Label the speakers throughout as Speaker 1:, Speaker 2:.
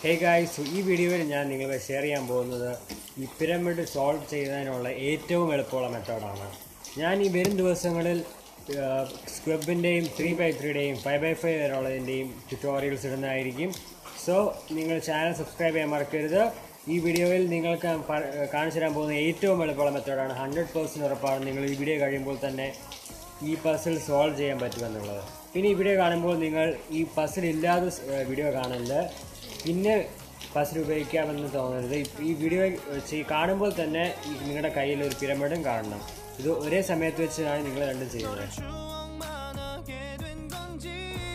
Speaker 1: Hey guys ഈ വീഡിയോയിൽ ഞാൻ നിങ്ങളെ ഷെയർ ചെയ്യാൻ പോകുന്നത് ഈ പിരമിഡ് സോൾവ് ചെയ്യുന്നതിനുള്ള ഏറ്റവും എളുപ്പമുള്ള മെത്തേഡാണ് ഞാൻ ഈ വരും ദിവസങ്ങളിൽ സ്ക്വബിൻ്റെയും ത്രീ ബൈ ത്രീയുടെയും ഫൈവ് ബൈ ഫൈവ് വരെയുള്ളതിൻ്റെയും ട്യൂട്ടോറിയൽസ് ഇടുന്നതായിരിക്കും സോ നിങ്ങൾ ചാനൽ സബ്സ്ക്രൈബ് ചെയ്യാൻ മറക്കരുത് ഈ വീഡിയോയിൽ നിങ്ങൾക്ക് പ- കാണിച്ചു തരാൻ പോകുന്ന ഏറ്റവും എളുപ്പമുള്ള മെത്തേഡാണ് ഹൺഡ്രഡ് പേഴ്സൻറ്റ് ഉറപ്പാണ് നിങ്ങൾ ഈ വീഡിയോ കഴിയുമ്പോൾ തന്നെ ഈ പസിൽ സോൾവ് ചെയ്യാൻ പറ്റുമെന്നുള്ളത് പിന്നെ ഈ വീഡിയോ കാണുമ്പോൾ നിങ്ങൾ ഈ പസിൽ ഇല്ലാതെ സ്- ഏഹ് വീഡിയോ കാണരുത് പിന്നെ പസിൽ ഉപയോഗിക്കാമെന്ന് തോന്നരുത് ഈ- ഈ വീഡിയോ ചെയ്- കാണുമ്പോൾ തന്നെ ഈ നിങ്ങളുടെ കയ്യിൽ ഒരു പിരമിഡും കാണണം ഇത് ഒരേ സമയത്ത് വെച്ചാണ് നിങ്ങൾ രണ്ടും ചെയ്യുന്നത്
Speaker 2: 추억만 하게 된 건지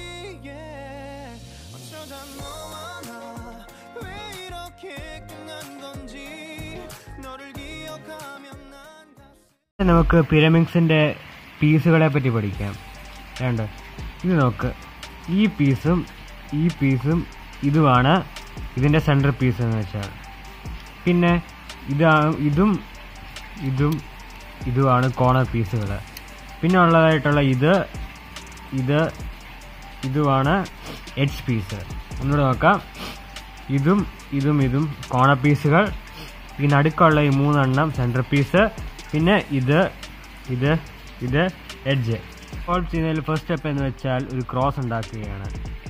Speaker 2: yeah. 어쩌다 너와 나 왜 이렇게 끝난 건지 너를 기억하면 난 가슴
Speaker 1: നമുക്ക് പിരമിഡ്സിൻ്റെ പീസുകളെ പറ്റി പഠിക്കാം രണ്ട് ഇത് നോക്ക് ഈ പീസും ഈ പീസും ഇതുമാണ് ഇതിൻ്റെ സെൻറ്റർ പീസ് എന്ന് വെച്ചാൽ പിന്നെ ഇതാ ഇതും ഇതും ഇതുമാണ് കോണർ പീസുകൾ പിന്നെ ഉള്ളതായിട്ടുള്ള ഇത് ഇത് ഇതുമാണ് എഡ്ജ് പീസ് ഒന്നുകൂടെ നോക്കാം ഇതും ഇതും ഇതും കോണർ പീസുകൾ ഈ നടുക്കുള്ള ഈ മൂന്നെണ്ണം സെൻറ്റർ പീസ് പിന്നെ ഇത് ഇത് ഇത് എഡ്ജ് സോൾവ് ചെയ്യുന്നതിൽ ഫസ്റ്റ് സ്റ്റെപ്പ് എന്ന് വെച്ചാൽ ഒരു ക്രോസ് ഉണ്ടാക്കുകയാണ്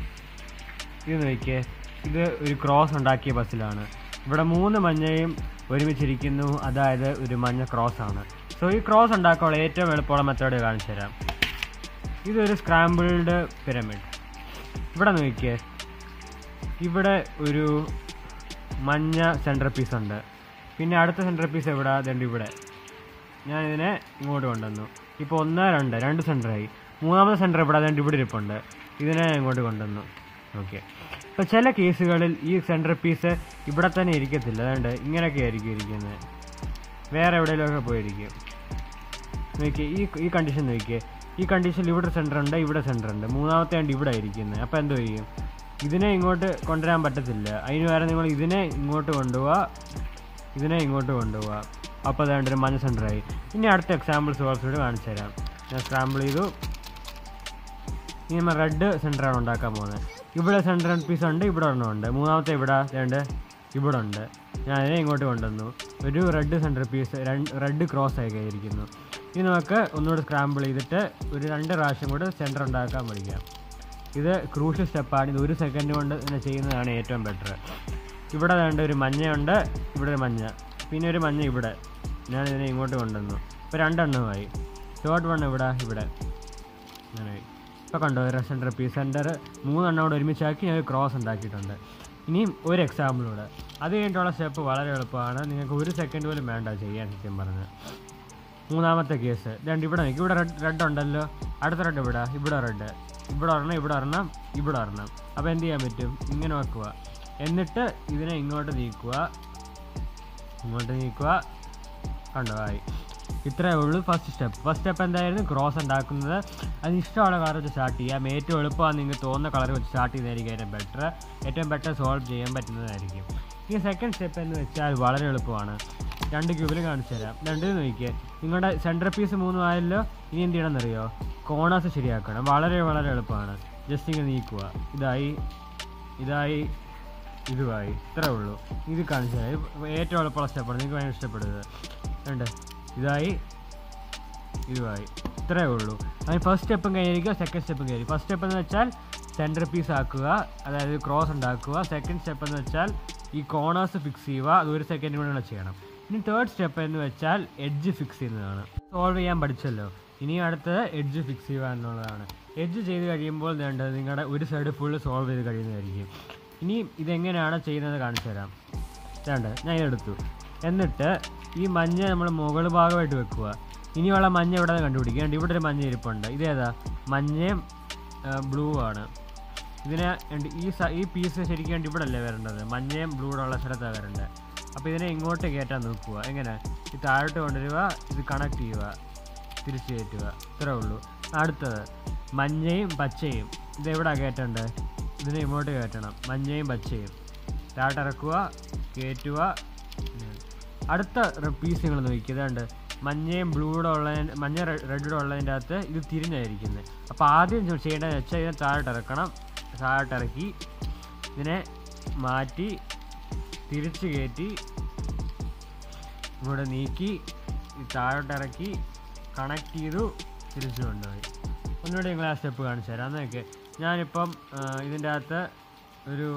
Speaker 1: ഇത് നോക്കിയേ ഇത് ഒരു ക്രോസ് ഉണ്ടാക്കിയ ബസ്സിലാണ് ഇവിടെ മൂന്ന് മഞ്ഞയും ഒരുമിച്ചിരിക്കുന്നു അതായത് ഒരു മഞ്ഞ ക്രോസ് ആണ് സോ ഈ ക്രോസ് ഉണ്ടാക്കാനുള്ള ഏറ്റവും എളുപ്പമുള്ള മെത്തേഡ് കാണിച്ചു തരാം ഇതൊരു സ്ക്രാമ്പിൾഡ് പിരമിഡ് ഇവിടെ നോക്കിയേ ഇവിടെ ഒരു മഞ്ഞ സെൻറ്റർ പീസ് ഉണ്ട് പിന്നെ അടുത്ത സെൻറ്റർ പീസ് എവിടെ അതുണ്ട് ഇവിടെ ഞാൻ ഇതിനെ ഇങ്ങോട്ട് കൊണ്ടുവന്നു ഇപ്പോൾ ഒന്ന് രണ്ട് രണ്ട് സെൻറ്ററായി മൂന്നാമത്തെ സെൻറ്റർ ഇവിടെ അതുകൊണ്ട് ഇവിടെ ഇരിപ്പുണ്ട് ഇതിനെ ഞാൻ ഇങ്ങോട്ട് കൊണ്ടുവന്നു ഓക്കെ ഇപ്പോൾ ചില കേസുകളിൽ ഈ സെൻറ്റർ പീസ് ഇവിടെ തന്നെ ഇരിക്കത്തില്ല അതുകൊണ്ട് ഇങ്ങനെയൊക്കെ ആയിരിക്കും ഇരിക്കുന്നത് വേറെ എവിടെയെങ്കിലുമൊക്കെ പോയിരിക്കും നോക്കിയേ ഈ ഈ കണ്ടീഷൻ നോക്കിയേ ഈ കണ്ടീഷനിൽ ഇവിടെ സെൻറ്റർ ഉണ്ട് ഇവിടെ സെൻറ്റർ ഉണ്ട് മൂന്നാമത്തെ ഉണ്ട് ഇവിടെ ഇരിക്കുന്നത് അപ്പോൾ എന്തോ ചെയ്യും ഇതിനെ ഇങ്ങോട്ട് കൊണ്ടുവരാൻ പറ്റത്തില്ല അതിന് വേറെ നിങ്ങൾ ഇതിനെ ഇങ്ങോട്ട് കൊണ്ടുപോവുക ഇതിനെ ഇങ്ങോട്ട് കൊണ്ടുപോവുക അപ്പോൾ അതാണ്ട് ഒരു മഞ്ഞ സെൻറ്ററായി ഇനി അടുത്ത എക്സാമ്പിൾ സോൾസ് കൂടി കാണിച്ചു തരാം ഞാൻ സ്ക്രാമ്പിൾ ചെയ്തു ഇനി നമ്മൾ റെഡ് സെൻറ്ററാണ് ഉണ്ടാക്കാൻ പോകുന്നത് ഇവിടെ സെൻറ്റർ പീസ് ഉണ്ട് ഇവിടെ ഒരെണ്ണം ഉണ്ട് മൂന്നാമത്തെ ഇവിടെ രണ്ട് ഇവിടെ ഉണ്ട് ഞാൻ അതിനെ ഇങ്ങോട്ട് കൊണ്ടുവന്നു ഒരു റെഡ് സെൻറ്റർ പീസ് രണ്ട് റെഡ് ക്രോസ് ആയി കഴിഞ്ഞിരിക്കുന്നു ഇനി നമുക്ക് ഒന്നുകൂടി സ്ക്രാമ്പിൾ ചെയ്തിട്ട് ഒരു രണ്ട് പ്രാവശ്യം കൂടെ സെൻറ്റർ ഉണ്ടാക്കാൻ പഠിക്കാം ഇത് ക്രൂഷ്യൽ സ്റ്റെപ്പാണ് ഇത് ഒരു സെക്കൻഡ് കൊണ്ട് തന്നെ ചെയ്യുന്നതാണ് ഏറ്റവും ബെറ്റർ ഇവിടെ വേണ്ട ഒരു മഞ്ഞയുണ്ട് ഇവിടെ ഒരു മഞ്ഞ പിന്നെ ഒരു മഞ്ഞ ഇവിടെ ഞാൻ ഇതിനെ ഇങ്ങോട്ട് കൊണ്ടുവന്നു ഇപ്പോൾ രണ്ടെണ്ണമായി തേർഡ് വൺ ഇവിടെ ഇവിടെ അങ്ങനെ ഇപ്പോൾ കണ്ടോ ഒരു സെൻറ്റർ പീസ് സെൻറ്റർ മൂന്നെണ്ണം കൂടെ ഒരുമിച്ചാക്കി ഞാൻ ക്രോസ് ഉണ്ടാക്കിയിട്ടുണ്ട് ഇനിയും ഒരു എക്സാമ്പിളൂടെ അത് കഴിഞ്ഞിട്ടുള്ള സ്റ്റെപ്പ് വളരെ എളുപ്പമാണ് നിങ്ങൾക്ക് ഒരു സെക്കൻഡ് പോലും വേണ്ട ചെയ്യാൻ സത്യം പറഞ്ഞ് മൂന്നാമത്തെ കേസ് രണ്ട് ഇവിടെ നിൽക്കും ഇവിടെ റെഡ് റെഡ് ഉണ്ടല്ലോ അടുത്ത റെഡ് ഇവിടെ ഇവിടെ റെഡ് ഇവിടെ ഒരെണ്ണം ഇവിടെ ഒരെണ്ണം ഇവിടെ ഒരെണ്ണം അപ്പോൾ എന്ത് ചെയ്യാൻ പറ്റും ഇങ്ങനെ വെക്കുക എന്നിട്ട് ഇതിനെ ഇങ്ങോട്ട് നീക്കുക ഇങ്ങോട്ട് നീക്കുക കണ്ടോ ആയി ഇത്രയേ ഉള്ളൂ ഫസ്റ്റ് സ്റ്റെപ്പ് ഫസ്റ്റ് സ്റ്റെപ്പ് എന്തായിരുന്നു ക്രോസ് ഉണ്ടാക്കുന്നത് അതിന് ഇഷ്ടമുള്ള കളർ വെച്ച് സ്റ്റാർട്ട് ചെയ്യാം ഏറ്റവും എളുപ്പമാണ് നിങ്ങൾക്ക് തോന്നുന്ന കളർ വെച്ച് സ്റ്റാർട്ട് ചെയ്യുന്നതായിരിക്കും ഏറ്റവും ബെറ്റർ ഏറ്റവും ബെറ്റർ സോൾവ് ചെയ്യാൻ പറ്റുന്നതായിരിക്കും ഈ സെക്കൻഡ് സ്റ്റെപ്പ് എന്ന് വെച്ചാൽ വളരെ എളുപ്പമാണ് രണ്ട് ക്യൂബിൽ കാണിച്ചു തരാം രണ്ട് നോക്കിയേ നിങ്ങളുടെ സെൻറ്റർ പീസ് മൂന്നും ആയല്ലോ ഇനി എന്ത് ചെയ്യണമെന്നറിയോ കോണേഴ്സ് ശരിയാക്കണം വളരെ വളരെ എളുപ്പമാണ് ജസ്റ്റ് ഇങ്ങനെ നീക്കുക ഇതായി ഇതായി ഇതുമായി ഇത്രേ ഉള്ളൂ ഇത് കാണിച്ചു തരാം ഇത് ഏറ്റവും എളുപ്പമുള്ള സ്റ്റെപ്പാണ് നിങ്ങൾക്ക് ഭയങ്കര ഇഷ്ടപ്പെടുന്നത് ഉണ്ട് ഇതായി ഇതുമായി ഇത്രേ ഉള്ളൂ അതിന് ഫസ്റ്റ് സ്റ്റെപ്പും കഴിഞ്ഞിരിക്കുക സെക്കൻഡ് സ്റ്റെപ്പും കയറി ഫസ്റ്റ് സ്റ്റെപ്പ് എന്ന് വെച്ചാൽ സെൻറ്റർ പീസ് ആക്കുക അതായത് ക്രോസ് ഉണ്ടാക്കുക സെക്കൻഡ് സ്റ്റെപ്പ് എന്ന് വെച്ചാൽ ഈ കോണേഴ്സ് ഫിക്സ് ചെയ്യുക അത് ഒരു സെക്കൻഡ് കൂടെ ചെയ്യണം ഇനി തേർഡ് സ്റ്റെപ്പ് എന്ന് വെച്ചാൽ എഡ്ജ് ഫിക്സ് ചെയ്യുന്നതാണ് സോൾവ് ചെയ്യാൻ പഠിച്ചല്ലോ ഇനി അടുത്തത് എഡ്ജ് ഫിക്സ് ചെയ്യുക എന്നുള്ളതാണ് എഡ്ജ് ചെയ്ത് കഴിയുമ്പോൾ വേണ്ടത് നിങ്ങളുടെ ഒരു സൈഡ് ഫുള്ള് സോൾവ് ചെയ്ത് കഴിയുന്നതായിരിക്കും ഇനി ഇതെങ്ങനെയാണ് ചെയ്യുന്നത് കാണിച്ചു തരാം വേണ്ട ഞാൻ ഇതെടുത്തു എന്നിട്ട് ഈ മഞ്ഞ നമ്മൾ മുകൾ ഭാഗമായിട്ട് വെക്കുക ഇനിയുള്ള മഞ്ഞ ഇവിടെ നിന്ന് കണ്ടുപിടിക്കുക കണ്ടോ, ഇവിടെ ഒരു മഞ്ഞ ഇരിപ്പുണ്ട് ഇതേതാ മഞ്ഞയും ബ്ലൂ ആണ് ഇതിനെ ഉണ്ട് ഈ സ- ഈ പീസ് ശരിക്കും വേണ്ടി ഇവിടെ അല്ലേ വരേണ്ടത് മഞ്ഞയും ബ്ലൂ ഉള്ള സ്ഥലത്താണ് വരേണ്ടത് അപ്പോൾ ഇതിനെ ഇങ്ങോട്ട് കയറ്റാൻ നോക്കുക എങ്ങനെ ഇത് താഴോട്ട് കൊണ്ടുവരിക ഇത് കണക്ട് ചെയ്യുക തിരിച്ച് കയറ്റുക ഇത്രേ ഉള്ളൂ അടുത്തത് മഞ്ഞയും പച്ചയും ഇത് എവിടെ കയറ്റേണ്ടത് ഇതിനെ ഇങ്ങോട്ട് കയറ്റണം മഞ്ഞയും പച്ചയും താഴോട്ട് ഇറക്കുക കയറ്റുക ഇങ്ങനെ. അടുത്ത പീസ് നിങ്ങൾ നോക്കി ഇതാണ്ട് മഞ്ഞയും ബ്ലൂടെ ഉള്ള മഞ്ഞ റെഡുടെ ഉള്ളതിൻ്റെ അകത്ത് ഇത് തിരിഞ്ഞായിരിക്കുന്നത് അപ്പോൾ ആദ്യം ചെയ്യേണ്ടതെന്ന് വെച്ചാൽ ഇതിനെ താഴോട്ട് ഇറക്കണം താഴോട്ട് ഇറക്കി ഇതിനെ മാറ്റി തിരിച്ച് കയറ്റി ഇവിടെ നീക്കി ഈ താഴോട്ടിറക്കി കണക്ട് ചെയ്തു തിരിച്ചു കൊണ്ടുപോയി ഒന്നുകൂടി നിങ്ങൾ ആ സ്റ്റെപ്പ് കാണിച്ചു തരാം എന്നൊക്കെ ഞാനിപ്പം ആ, ഇതിൻ്റെ അകത്ത് ഒരു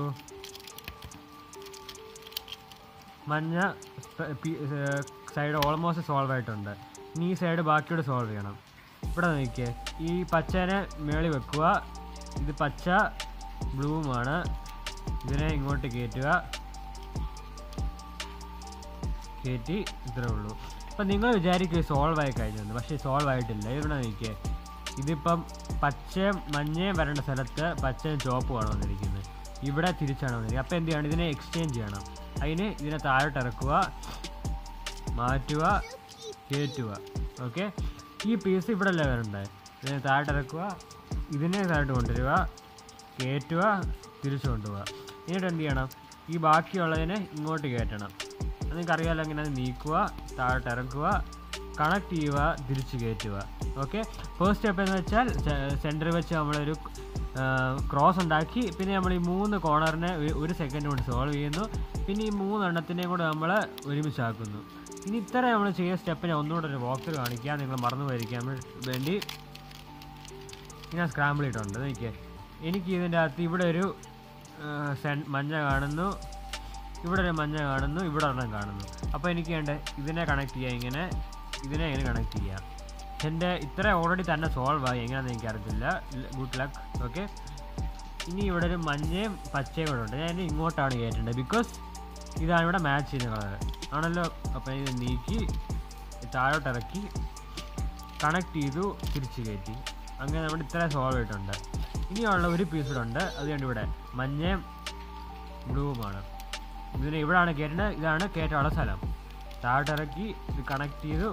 Speaker 1: മഞ്ഞ സൈഡ് ഓൾമോസ്റ്റ് സോൾവ് ആയിട്ടുണ്ട് ഇനി ഈ സൈഡ് ബാക്കിയോട് സോൾവ് ചെയ്യണം ഇവിടെ നോക്കിയേ ഈ പച്ചനെ മേളി വെക്കുക ഇത് പച്ച ബ്ലൂവുമാണ് ഇതിനെ ഇങ്ങോട്ട് കയറ്റുക കയറ്റി ഇത്രേ ഉള്ളൂ അപ്പം നിങ്ങൾ വിചാരിക്കും സോൾവ് ആയി കഴിഞ്ഞെന്ന് പക്ഷേ സോൾവ് ആയിട്ടില്ല ഇവിടെ നോക്കിയേ ഇതിപ്പം പച്ചയും മഞ്ഞയും വരേണ്ട സ്ഥലത്ത് പച്ചയും ചുവപ്പുമാണ് വന്നിരിക്കുന്നത് ഇവിടെ തിരിച്ചാണ് വന്നിരിക്കുന്നത് അപ്പോൾ എന്ത് ചെയ്യണം ഇതിനെ എക്സ്ചേഞ്ച് ചെയ്യണം അതിന് ഇതിനെ താഴോട്ട് ഇറക്കുക മാറ്റുക കയറ്റുക ഓക്കെ ഈ പീസ് ഇവിടെ അല്ലേ വരണ്ടേ ഇതിനെ താഴോട്ട് ഇറക്കുക ഇതിനെ താഴോട്ട് കൊണ്ടുവരിക കയറ്റുക തിരിച്ചു കൊണ്ടുപോവുക എന്നിട്ട് എന്ത് ചെയ്യണം ഈ ബാക്കിയുള്ളതിനെ ഇങ്ങോട്ട് കയറ്റണം അത് നിങ്ങൾക്കറിയാലോ എങ്ങനെ അത് നീക്കുക താഴോട്ട് ഇറക്കുക കണക്ട് ചെയ്യുക തിരിച്ച് കയറ്റുക ഓക്കെ ഫസ്റ്റ് സ്റ്റെപ്പ് എന്ന് വെച്ചാൽ സെൻറ്ററിൽ വെച്ച് നമ്മളൊരു ക്രോസ് ഉണ്ടാക്കി പിന്നെ നമ്മൾ ഈ മൂന്ന് കോർണറിനെ ഒരു- ഒരു സെക്കൻഡ് കൊണ്ട് സോൾവ് ചെയ്യുന്നു പിന്നെ ഈ മൂന്നെണ്ണത്തിനെയും കൂടെ നമ്മൾ ഒരുമിച്ചാക്കുന്നു ഇനി ഇത്ര നമ്മൾ ചെയ്യുന്ന സ്റ്റെപ്പിനെ ഒന്നുകൂടെ ഒരു വോക്ക് കാണിക്കാം നിങ്ങൾ മറന്നു പോയിരിക്കാൻ വേണ്ടി ഞാൻ സ്ക്രാമ്പിൾ ഇട്ടുണ്ട് നോക്കിയേ എനിക്ക് ഇതിൻ്റെ അകത്ത് ഇവിടെ ഒരു ആ, സെൻ- മഞ്ഞ കാണുന്നു ഇവിടെ ഒരു മഞ്ഞ കാണുന്നു ഇവിടെ ഒരെണ്ണം കാണുന്നു അപ്പോൾ എനിക്ക് വേണ്ട ഇതിനെ കണക്ട് ചെയ്യാം ഇങ്ങനെ ഇതിനെ ഇങ്ങനെ കണക്ട് ചെയ്യാം എൻ്റെ ഇത്ര ഓൾറെഡി തന്നെ സോൾവ് ആയി എങ്ങനെയാണെന്ന് എനിക്കറിയത്തില്ല ഗുഡ് ലക്ക് ഓക്കെ ഇനി ഇവിടെ ഒരു മഞ്ഞയും പച്ചയും കൂടെ ഉണ്ട് ഞാൻ ഇങ്ങോട്ടാണ് കയറ്റേണ്ടത് ബിക്കോസ് ഇതാണ് ഇവിടെ മാച്ച് ചെയ്യുന്ന കളർ ആണല്ലോ അപ്പോൾ ഇത് നീക്കി താഴോട്ട് ഇറക്കി കണക്ട് ചെയ്തു തിരിച്ച് കയറ്റി അങ്ങനെ നമ്മുടെ ഇത്ര സോൾവ് ആയിട്ടുണ്ട് ഇനിയുള്ള ഒരു പീസ് കൂടെ ഉണ്ട് അത് കണ്ട് ഇവിടെ മഞ്ഞയും ബ്ലൂവുമാണ് ഇതിന് ഇവിടാണ് കയറ്റേണ്ടത് ഇതാണ് കയറ്റാനുള്ള സ്ഥലം താഴോട്ട് ഇറക്കി ഇത് കണക്ട് ചെയ്തു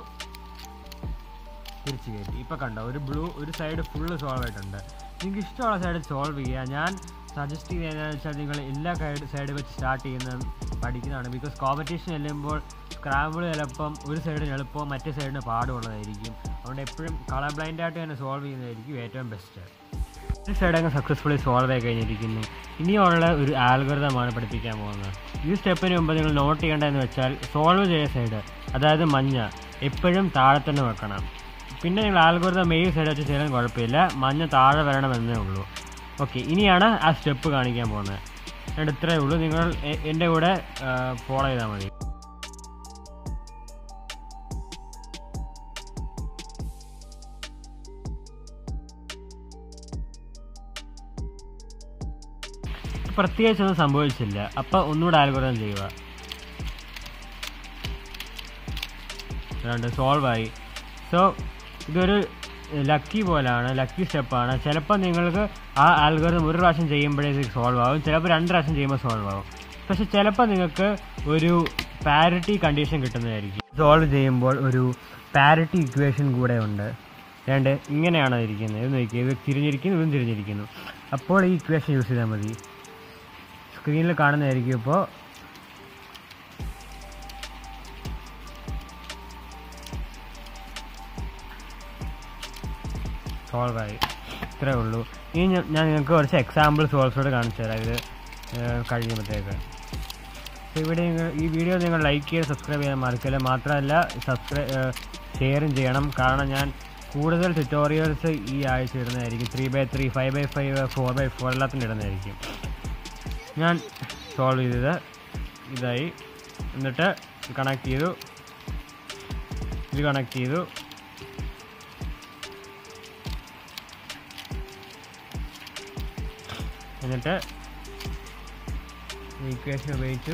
Speaker 1: തിരിച്ച് കയറ്റി ഇപ്പം കണ്ടോ ഒരു ബ്ലൂ ഒരു സൈഡ് ഫുള്ള് സോൾവ് ആയിട്ടുണ്ട് നിങ്ങൾക്ക് ഇഷ്ടമുള്ള സൈഡ് സോൾവ് ചെയ്യുക ഞാൻ സജസ്റ്റ് ചെയ്യുന്നതെന്ന് വെച്ചാൽ നിങ്ങൾ എല്ലാ സൈഡ് സൈഡ് വെച്ച് സ്റ്റാർട്ട് ചെയ്യുന്ന പഠിക്കുന്നതാണ് ബിക്കോസ് കോമ്പറ്റീഷൻ ചെല്ലുമ്പോൾ സ്ക്രാമ്പിൾ ചിലപ്പം ഒരു സൈഡിന് എളുപ്പവും മറ്റേ സൈഡിന് പാടുള്ളതായിരിക്കും അതുകൊണ്ട് എപ്പോഴും കളർ ബ്ലൈൻഡ് ആയിട്ട് തന്നെ സോൾവ് ചെയ്യുന്നതായിരിക്കും ഏറ്റവും ബെസ്റ്റ് ഒരു സൈഡ് അങ്ങ് സക്സസ്ഫുള്ളി സോൾവ് ആയി കഴിഞ്ഞിരിക്കുന്നു ഇനിയുള്ള ഒരു ആൽഗോരിതമാണ് പഠിപ്പിക്കാൻ പോകുന്നത് ഈ സ്റ്റെപ്പിന് മുമ്പ് നിങ്ങൾ നോട്ട് ചെയ്യേണ്ടതെന്ന് വെച്ചാൽ സോൾവ് ചെയ്ത സൈഡ് അതായത് മഞ്ഞ എപ്പോഴും താഴെ തന്നെ വെക്കണം പിന്നെ നിങ്ങൾ ആൽഗോരിതം മെയ് സൈഡ് വെച്ച് ചെയ്യാൻ കുഴപ്പമില്ല മഞ്ഞ താഴെ വരണമെന്നേ ഉള്ളൂ ഓക്കെ ഇനിയാണ് ആ സ്റ്റെപ്പ് കാണിക്കാൻ പോകുന്നത് രണ്ട് ഇത്രയേ ഉള്ളൂ നിങ്ങൾ എ- എൻ്റെ കൂടെ ഫോളോ ചെയ്താൽ മതി പ്രത്യേകിച്ചൊന്നും സംഭവിച്ചില്ല അപ്പോൾ ഒന്നുകൂടെ ആൽഗോരിതം ചെയ്യുക രണ്ട് സോൾവ് ആയി സോ ഇതൊരു ലക്കി പോലാണ് ലക്കി സ്റ്റെപ്പാണ് ചിലപ്പോൾ നിങ്ങൾക്ക് ആ ആൽഗോരിതം ഒരു പ്രാവശ്യം ചെയ്യുമ്പോഴേക്ക് സോൾവ് ആവും ചിലപ്പോൾ രണ്ട് പ്രാവശ്യം ചെയ്യുമ്പോൾ സോൾവ് ആവും പക്ഷെ ചിലപ്പോൾ നിങ്ങൾക്ക് ഒരു പാരിറ്റി കണ്ടീഷൻ കിട്ടുന്നതായിരിക്കും സോൾവ് ചെയ്യുമ്പോൾ ഒരു പാരിറ്റി ഇക്വേഷൻ കൂടെ ഉണ്ട് രണ്ട് ഇങ്ങനെയാണ് ഇരിക്കുന്നത് ഇത് നോക്കിയത് ഇത് തിരിഞ്ഞിരിക്കുന്നു ഇതും തിരിഞ്ഞിരിക്കുന്നു അപ്പോൾ ഈ ഇക്വേഷൻ യൂസ് ചെയ്താൽ മതി സ്ക്രീനിൽ കാണുന്നതായിരിക്കും ഇപ്പോൾ സോൾവ് ആയി ഇത്രേ ഉള്ളൂ ഇനി ഞാൻ ഞാൻ നിങ്ങൾക്ക് കുറച്ച് എക്സാമ്പിൾ സോൾവ്സോട് കാണിച്ചു തരാം ഇത് ഏഹ്, കഴിയുമ്പോഴത്തേക്ക് അപ്പോൾ ഇവിടെ നിങ്ങൾ ഈ വീഡിയോ നിങ്ങൾ ലൈക്ക് ചെയ്ത് സബ്സ്ക്രൈബ് ചെയ്യാൻ മറക്കില്ല മാത്രമല്ല സബ്സ്ക്രൈബ് ഷെയറും ചെയ്യണം കാരണം ഞാൻ കൂടുതൽ ട്യൂട്ടോറിയൽസ് ഈ ആഴ്ച ഇടുന്നതായിരിക്കും three by three five by five four by four എല്ലാത്തിനും ഇടുന്നതായിരിക്കും ഞാൻ സോൾവ് ചെയ്തത് ഇതായി എന്നിട്ട് കണക്ട് ചെയ്തു ഇത് കണക്ട് ചെയ്തു എന്നിട്ട് ഈക്വേഷൻ ഉപയോഗിച്ചു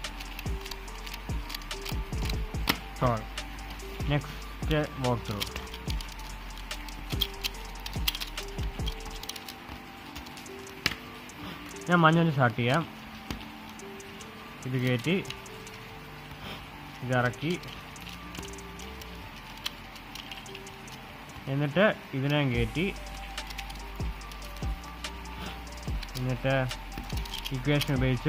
Speaker 1: സോൾവ് നെക്സ്റ്റ് വോക്ക് ത്രൂ ഞാൻ മഞ്ഞൊന്ന് സ്റ്റാർട്ട് ചെയ്യാം ഇത് കയറ്റി ഇതിറക്കി എന്നിട്ട് ഇതിനെ കയറ്റി എന്നിട്ട് ഇക്വേഷൻ ഉപയോഗിച്ചു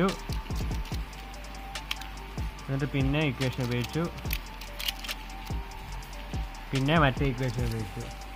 Speaker 1: എന്നിട്ട് പിന്നെ ഇക്വേഷൻ ഉപയോഗിച്ചു പിന്നെ മറ്റേ ഇക്വേഷൻ ഉപയോഗിച്ചു